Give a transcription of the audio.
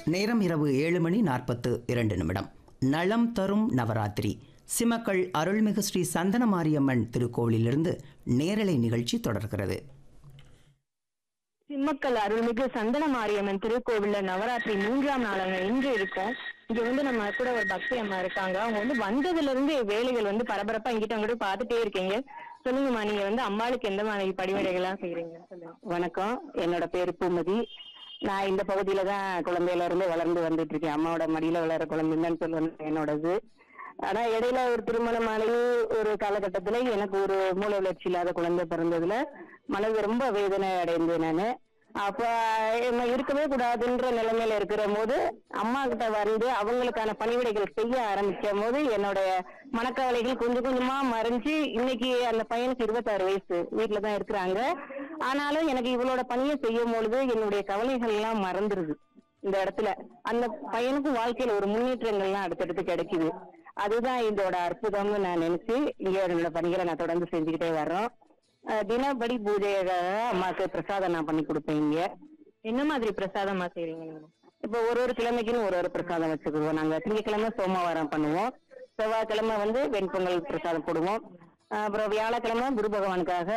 நேரம் இரவு ஏழு மணி நாற்பத்து இரண்டு நிமிடம் நலம் தரும் நவராத்திரி சிமக்கள் அருள்மிகு ஸ்ரீ சந்தன மாரியம்மன் திருக்கோவிலிருந்து நேரலை நிகழ்ச்சி தொடர்கிறது சிம்மக்கல் அருள்மிகு சந்தன மாரியம்மன் திருக்கோவில்ல நவராத்திரி மூன்றாம் நாளாக இன்று இருக்கும் இங்க வந்து நம்ம கூட ஒரு பக்தி அம்மா இருக்காங்க அவங்க வந்து வந்ததுல இருந்து வேலைகள் வந்து பரபரப்பா இங்கிட்ட அங்கிட்ட பார்த்துட்டே இருக்கீங்க சொல்லுங்கம்மா நீங்க வந்து அம்பாளுக்கு எந்த மாதிரி படிமுறைகள்லாம் செய்றீங்க சொல்லுங்க வணக்கம் என்னோட பேர் பூமதி நான் இந்த பகுதியில தான் குழந்தையில இருந்து வளர்ந்து வந்துட்டு இருக்கேன் அம்மாவோட மடியில வளர குழந்தைன்னு சொல்லுவேன் என்னோடது ஆனா இடையில ஒரு திருமணமானி ஒரு காலகட்டத்துல எனக்கு ஒரு மூல வளர்ச்சி இல்லாத குழந்தை பிறந்ததுல மனது ரொம்ப வேதனை அடைந்தேன் நானு அப்ப என்ன இருக்கவே கூடாதுன்ற நிலைமையில இருக்கிற போது அம்மா கிட்ட வந்து அவங்களுக்கான பணிவிடைகள் செய்ய ஆரம்பிக்கும் போது என்னுடைய மனக்கவலைகள் கொஞ்சம் கொஞ்சமா மறைஞ்சு இன்னைக்கு அந்த பையனுக்கு இருபத்தாறு வயசு வீட்டுல தான் இருக்கிறாங்க ஆனாலும் எனக்கு இவளோட பணியை செய்யும் பொழுது என்னுடைய கவலைகள் எல்லாம் மறந்துருது இந்த இடத்துல அந்த பையனுக்கும் வாழ்க்கையில ஒரு முன்னேற்றங்கள்லாம் அடுத்தடுத்து கிடைக்குது அதுதான் இதோட அற்புதம்னு நான் நினைச்சு இங்க என்னோட பணிகளை நான் தொடர்ந்து செஞ்சுக்கிட்டே வர்றோம் அஹ் தினப்படி பூஜைக்காக அம்மாவுக்கு பிரசாதம் நான் பண்ணி கொடுப்பேன் இங்க என்ன மாதிரி பிரசாதமா செய்றீங்க நீங்க இப்போ ஒரு ஒரு கிழமைக்குன்னு ஒரு ஒரு பிரசாதம் வச்சுக்குவோம் நாங்க திங்கக்கிழமை சோமவாரம் பண்ணுவோம் செவ்வாய்க்கிழமை வந்து வெண்பொங்கல் பிரசாதம் போடுவோம் அஹ் அப்புறம் வியாழக்கிழமை குரு பகவானுக்காக